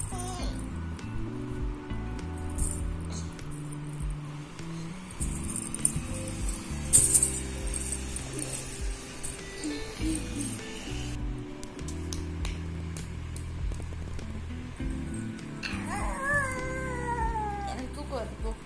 எனக்கு தூக்கம் வருது போ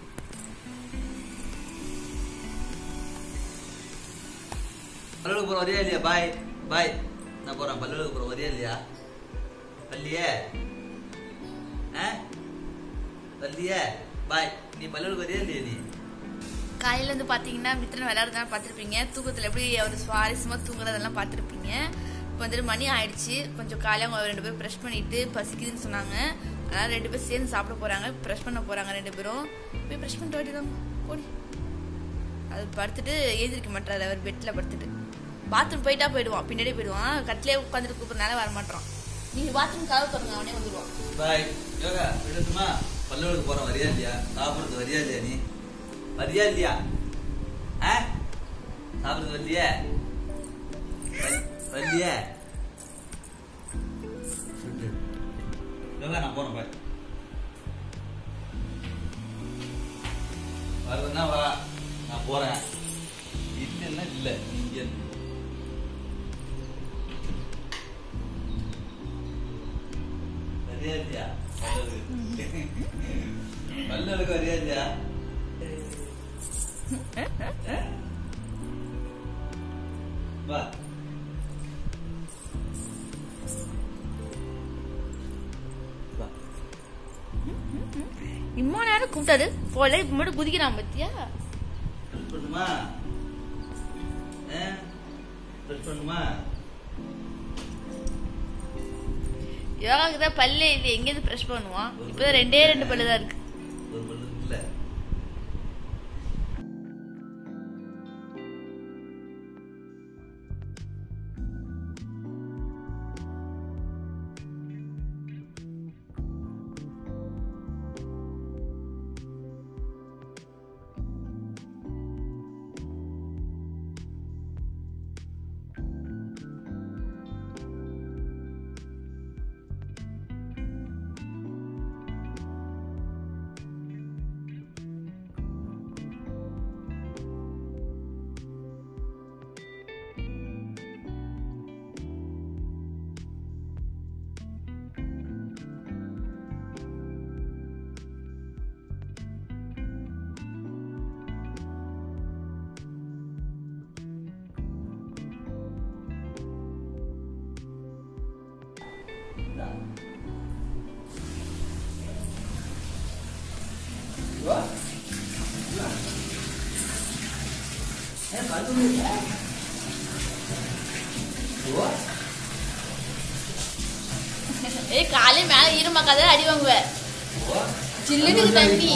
பல்லூருக்கு போற வரியா இல்லையா பாய் பாய் நான் போறேன் பல்லூருக்கு போற வரியா இல்லையா பள்ளியே ஆ பள்ளியே பாய் நீ பல்லூருக்கு வரியா இல்லையா நீ காலையில வந்து பாத்தீங்கன்னா மித்திரன் விளையாடுறதெல்லாம் பார்த்துருப்பீங்க தூக்கத்துல எப்படி அவர் சுவாரஸ்யமா தூங்குறதெல்லாம் பார்த்துருப்பீங்க இப்போ வந்துட்டு மணி ஆயிடுச்சு கொஞ்சம் காலையில் அவங்க ரெண்டு பேரும் ப்ரெஷ் பண்ணிட்டு பசிக்குதுன்னு சொன்னாங்க அதனால ரெண்டு பேரும் சேர்ந்து சாப்பிட போறாங்க ப்ரெஷ் பண்ண போறாங்க ரெண்டு பேரும் போய் ப்ரெஷ் பண்ணிட்டு வேண்டியதான் போடி அது படுத்துட்டு எழுந்திருக்க மாட்டாரு அவர் பெட்ல படுத்துட்டு பாத்ரூம் போயிட்டா போயிடுவான் பின்னாடியே போயிடுவான் கட்டிலே உட்காந்துட்டு கூப்பிடுறதுனால வர மாட்டான் நீங்க பாத்ரூம் கதவு திறங்க அவனே வந்துடுவான் பாய் யோகா விடட்டுமா பல்லூருக்கு போறேன் வரியா இல்லையா சாப்பிடுறது வரியா இல்லையா நீ வரியா இல்லையா ஆ சாப்பிடுறது வரலையே வ- வரலையே சொல்லு. யோகா நான் போறேன் பாய் வருதுன்னா வா நான் போறேன் இல்லைன்னா இல்லை இங்க இரு. வரியா இல்லையா பல்லூருக்கு பல்லூருக்கு வரியா இல்லையா வா வா இம்மா நேரம் கூப்பிட்டாரு போல இப்ப மட்டும் குதிக்கிறான் பத்தியா ப்ரெஸ் பண்ணுமா ப்ரெஸ் பண்ணுமா யோகாக்கு தான் பல்லே இல்லை எங்கேருந்து ப்ரெஷ் பண்ணுவான் இப்பதான் ரெண்டே ரெண்டு பல்லு தான் இருக்கு ஒரு பல்லு இல்ல ஏய் காலை மேல ஈரமாக்காத அடி வாங்குவ சில்லுன்னு தண்ணி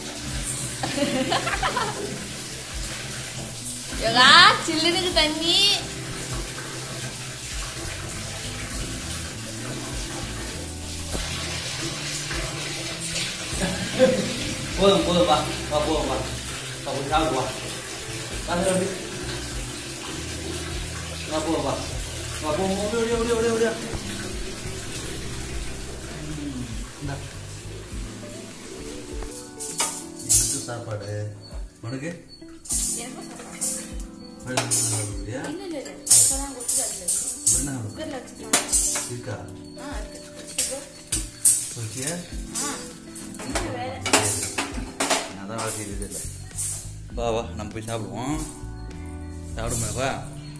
யோகா சில்லுனுக்கு தண்ணி போதும் போதும் வா வா போதும் வா வா கொஞ்சம் சாப்பிடு வா வா சார் அப்படி வா போதும் வா வா போதும் ஓடி ஓடி ஓடி ஓடி ஓடி எனக்கு சாப்பாடு உனக்கு அப்படியா இல்ல இல்ல இல்ல இப்பதான் கொடுத்து அதுல இருக்கு. என்ன குக்கர்ல வச்சுட்டாங்க இருக்கா ஆ இருக்கு ஓகே ஆ என்ன வேலை அதான் வாழ்க்கை இது இல்லை வா வா நம்ம போய் சாப்பிடுவோம் சாப்பிடுமா வா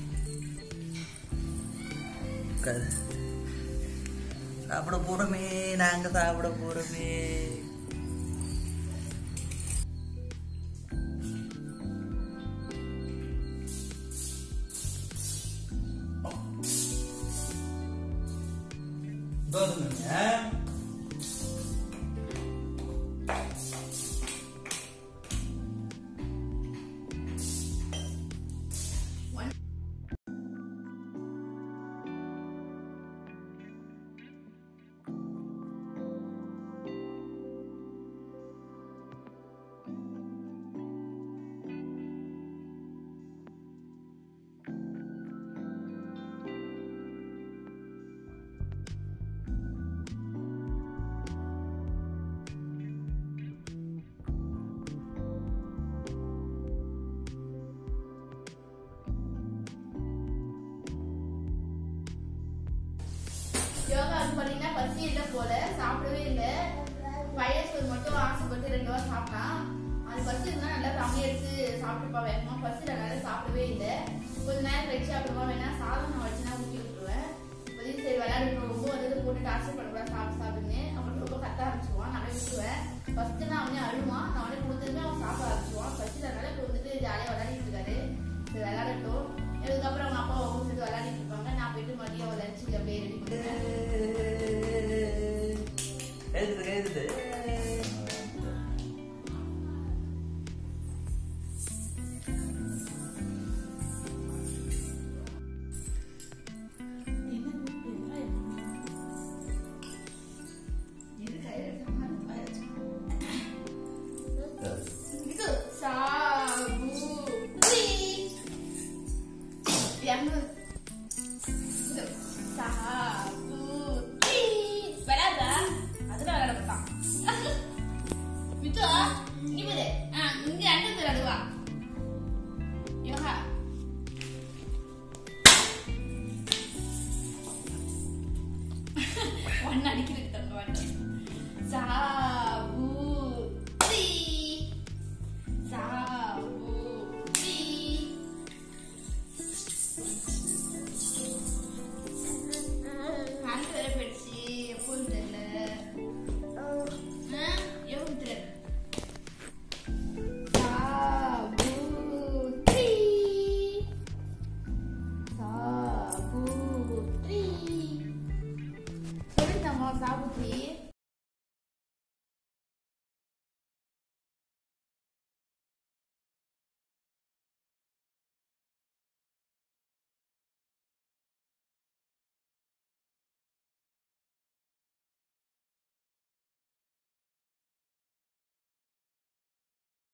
உட்காரு. சாப்பிட போறோமே நாங்க சாப்பிட போறோமே தோசை பாத்தீங்கன்னா பசி இல்ல போல சாப்பிடவே இல்ல பழைய சோறு மட்டும் ஆசைப்பட்டு ரெண்டு வாரம் சாப்பிட்டான் அது பசி இருந்தா நல்லா தண்ணி எடுத்து சாப்பிட்டுப்பா வேகமா பசி நல்லா சாப்பிடவே இல்ல கொஞ்ச நேரம் கழிச்சு அப்புறமா வேணா சாதம் நான் வச்சுனா ஊட்டி விட்டுருவேன் இப்போதைக்கு சரி விளையாடுறோம் ரொம்ப வந்து போட்டு டார்ச்சர் பண்ணக்கூடாது சாப்பிட்டு சாப்பிடுன்னு அப்புறம் ரொம்ப கத்த ஆரம்பிச்சுவான் நானே விட்டுருவேன் ஃபர்ஸ்ட் நான் அவனே அழுவான் நான் அவனே கொடுத்ததுமே அவன் சாப்பிட ஆரம்பிச்சுவான் ஃபர்ஸ்ட் அதனால இப்போ வந்துட்டு ஜாலியாக விளையாடிட்டு இருக்காரு சரி விளையாடட்டும் இதுக்கப்புறம் அவங்க அப்பா அவங்க சேர்ந்து விளையாடிட்டு இருப்பாங்க நான் போயிட்டு மதியம் அவன் லஞ்சுக்கு அப்படியே ரெடி பண்ணுவேன் எழுதுது எழுதுது இது சாபு தி yang இது சாபு தி விளையாடா அதுல விளையாட மாட்டான் விட்டு இங்க பாரு ஆ இங்க அண்ணன் விளையாடுவா யோகா ஒன்னு அடிக்கிறது தங்க மாட்டேன் சா